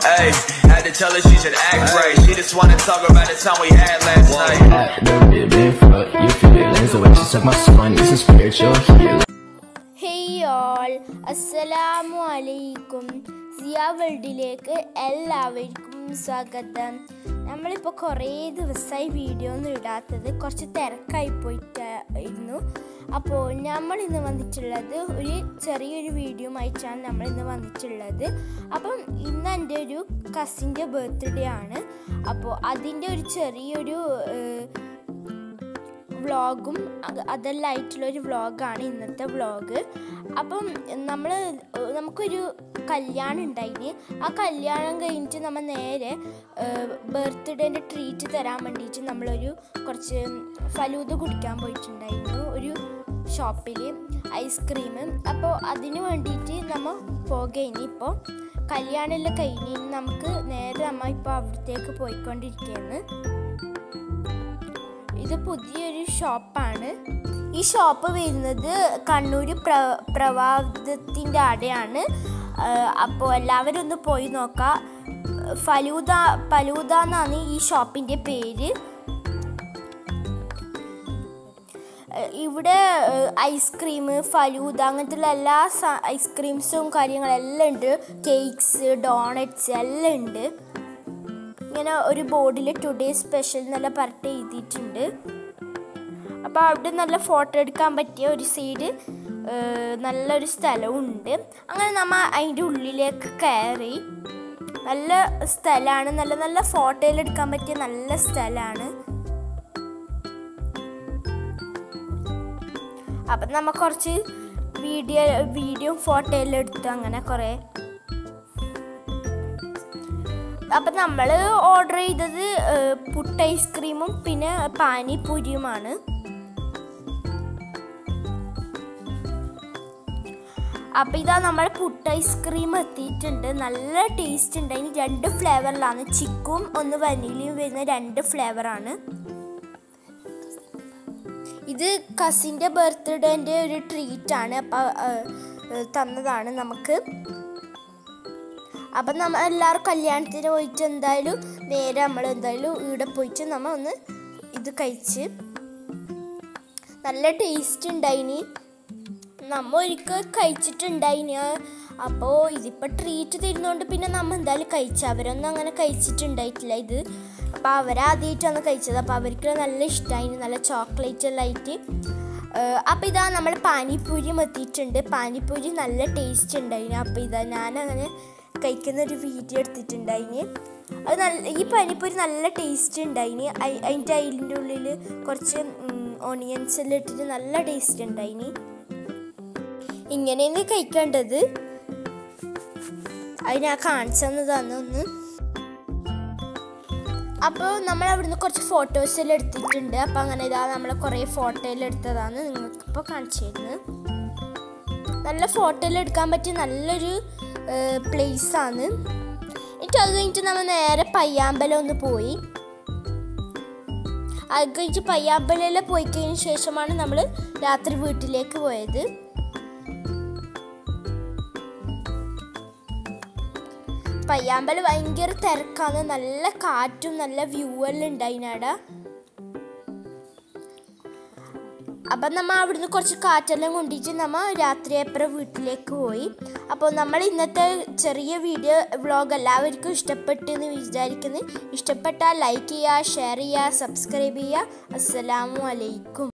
Hey, had to tell her she should act right. She just wanna talk about the time we had last night. At the ribbon fuck your feelings The way she suck my spine is a spiritual healing hey all അസ്സലാമു അലൈക്കും സിയ വേൾഡിലേക്ക് എല്ലാവർക്കും സ്വാഗതം നമ്മളിപ്പോൾ കുറേ ദിവസമായി video ഒന്നും ഇടാത്തത് കുറച്ച് തിരക്കായി പോയിട്ടായിരുന്നു അപ്പോൾ നമ്മൾ ഇന്ന് വന്നിട്ടുള്ളത് ഒരു ചെറിയൊരു വീഡിയോ ആയിട്ടാണ് നമ്മൾ ഇന്ന് വന്നിട്ടുള്ളത് അപ്പം ഇന്ന് എൻ്റെ ഒരു കസിൻ്റെ ബർത്ത്ഡേ ആണ് അപ്പോൾ അതിൻ്റെ ഒരു ചെറിയൊരു ഏഹ്, വ്ളോഗും അതെല്ലാം ആയിട്ടുള്ള ഒരു വ്ളോഗാണ് ഇന്നത്തെ വ്ളോഗ് അപ്പം നമ്മൾ നമുക്കൊരു കല്യാണം ഉണ്ടായിന് ആ കല്യാണം കഴിഞ്ഞിട്ട് നമ്മൾ നേരെ ബർത്ത്ഡേൻ്റെ ട്രീറ്റ് തരാൻ വേണ്ടിയിട്ട് നമ്മളൊരു കുറച്ച് ഫലൂദ കുടിക്കാൻ പോയിട്ടുണ്ടായിരുന്നു ഒരു ഷോപ്പിൽ ഐസ്ക്രീം അപ്പോൾ അതിന് വേണ്ടിയിട്ട് നമ്മൾ പോകുകയിനി ഇപ്പോൾ കല്യാണമെല്ലാം കഴിഞ്ഞ് ഇനി നമുക്ക് നേരെ നമ്മൾ ഇപ്പോൾ അവിടത്തേക്ക് പോയിക്കൊണ്ടിരിക്കുകയാണ് ഇത് പുതിയൊരു ഷോപ്പാണ് ഈ ഷോപ്പ് വരുന്നത് കണ്ണൂർ പ്ര പ്രവാദത്തിൻ്റെ അവിടെയാണ് അപ്പോൾ എല്ലാവരും ഒന്ന് പോയി നോക്കാം ഫലൂദ ഫലൂദ എന്നാണ് ഈ ഷോപ്പിൻ്റെ പേര് ഏഹ് ഇവിടെ ഐസ്ക്രീം ഫലൂദ അങ്ങനത്തെ എല്ലാ സ- ഐസ്ക്രീംസും കാര്യങ്ങളെല്ലാം ഉണ്ട് കേക്ക്സ് ഡോണറ്റ്സ് എല്ലാം ഉണ്ട് ഇങ്ങനെ ഒരു ബോർഡിൽ ടുഡേ സ്പെഷ്യൽ എന്നെല്ലാം പറഞ്ഞിട്ട് എഴുതിയിട്ടുണ്ട് അപ്പോൾ അവിടെ നല്ല ഫോട്ടോ എടുക്കാൻ പറ്റിയ ഒരു സൈഡ് നല്ലൊരു സ്ഥലവും ഉണ്ട് അങ്ങനെ നമ്മൾ അതിൻ്റെ ഉള്ളിലേക്ക് കയറി നല്ല സ്ഥലമാണ് നല്ല നല്ല ഫോട്ടോയിൽ എടുക്കാൻ പറ്റിയ നല്ല സ്ഥലമാണ് അപ്പം നമ്മൾ കുറച്ച് വീഡിയോ വീഡിയോ ഫോട്ടോയെല്ലാം എടുത്തു അങ്ങനെ കുറേ അപ്പം നമ്മൾ ഓർഡർ ചെയ്തത് ഏഹ്, പുട്ട് ഐസ്ക്രീമും പിന്നെ പാനിപൂരിയുമാണ് അപ്പം ഇതാ നമ്മൾ പുട്ട് ഐസ്ക്രീം എത്തിയിട്ടുണ്ട് നല്ല ടേസ്റ്റ് ഉണ്ട് അതിന് രണ്ട് ഫ്ലേവറിലാണ് ചിക്കും ഒന്ന് വനീലയും വരുന്ന രണ്ട് ഫ്ലേവറാണ് ഇത് കസിൻ്റെ ബർത്ത്ഡേൻ്റെ ഒരു ട്രീറ്റാണ് അപ്പം തന്നതാണ് നമുക്ക് അപ്പം നമ്മൾ എല്ലാവരും കല്യാണത്തിന് പോയിട്ട് എന്തായാലും നേരെ നമ്മൾ എന്തായാലും ഇവിടെ പോയിട്ട് നമ്മൾ ഒന്ന് ഇത് കഴിച്ച് നല്ല ടേസ്റ്റ് ഉണ്ടായിനി നമ്മ ഒരിക്കൽ കഴിച്ചിട്ടുണ്ടായിനി അപ്പോൾ ഇതിപ്പോൾ ട്രീറ്റ് തരുന്നതുകൊണ്ട് പിന്നെ നമ്മൾ എന്തായാലും കഴിച്ചു അവരൊന്നും അങ്ങനെ കഴിച്ചിട്ടുണ്ടായിട്ടില്ല ഇത് അപ്പോൾ അവരാദ്യമായിട്ടാണ് കഴിച്ചത് അപ്പോൾ അവർക്ക് നല്ല ഇഷ്ടമായി നല്ല ചോക്ലേറ്റ് എല്ലാം ആയിട്ട് അപ്പോൾ ഇതാ നമ്മൾ പാനിപ്പൂരിയും എത്തിയിട്ടുണ്ട് പാനിപ്പൂരി നല്ല ടേസ്റ്റ് ഉണ്ടായിന് അപ്പോൾ ഇതാ ഞാനങ്ങനെ കഴിക്കുന്ന ഒരു വീഡിയോ എടുത്തിട്ടുണ്ടായിന് അത് നല്ല ഈ പാനിപ്പൂരി നല്ല ടേസ്റ്റ് ഉണ്ടായിന് അയി- അതിൻ്റെ അതിൻ്റെ ഉള്ളിൽ കുറച്ച് ഓണിയൻസ് എല്ലാം ഇട്ടിട്ട് നല്ല ടേസ്റ്റ് ഉണ്ടായിന് ഇങ്ങനെയാണ് കഴിക്കേണ്ടത് അത് ഞാൻ കാണിച്ചു തന്നതാണ് ഒന്ന് അപ്പോൾ നമ്മൾ അവിടുന്ന് കുറച്ച് ഫോട്ടോസ് എല്ലാം എടുത്തിട്ടുണ്ട് അപ്പോൾ അങ്ങനെ ഇതാ നമ്മൾ കുറേ ഫോട്ടോ എല്ലാം എടുത്തതാണ് നിങ്ങൾക്കിപ്പോൾ കാണിച്ചു തരുന്നത് നല്ല ഫോട്ടോ എല്ലാം എടുക്കാൻ പറ്റിയ നല്ലൊരു പ്ലേസ് ആണ് എന്നിട്ട് അത് കഴിഞ്ഞിട്ട് നമ്മൾ നേരെ പയ്യാമ്പലം ഒന്ന് പോയി അത് കഴിഞ്ഞിട്ട് പയ്യാമ്പലം പോയി കഴിഞ്ഞ ശേഷമാണ് നമ്മൾ രാത്രി വീട്ടിലേക്ക് പോയത് പയ്യാമ്പലം ഭയങ്കര തിരക്കാണ് നല്ല കാറ്റും നല്ല വ്യൂ എല്ലാം ഉണ്ടായിനാടാ അപ്പം നമ്മൾ അവിടുന്ന് കുറച്ച് കാറ്റെല്ലാം കൊണ്ടിട്ട് നമ്മൾ രാത്രി അപ്പുറം വീട്ടിലേക്ക് പോയി അപ്പോൾ നമ്മൾ ഇന്നത്തെ ചെറിയ വീഡിയോ വ്ളോഗ് എല്ലാവർക്കും ഇഷ്ടപ്പെട്ടു എന്ന് വിചാരിക്കുന്നു ഇഷ്ടപ്പെട്ടാൽ ലൈക്ക് ചെയ്യുക ഷെയർ ചെയ്യുക സബ്സ്ക്രൈബ് ചെയ്യുക അസ്സലാമു അലൈക്കും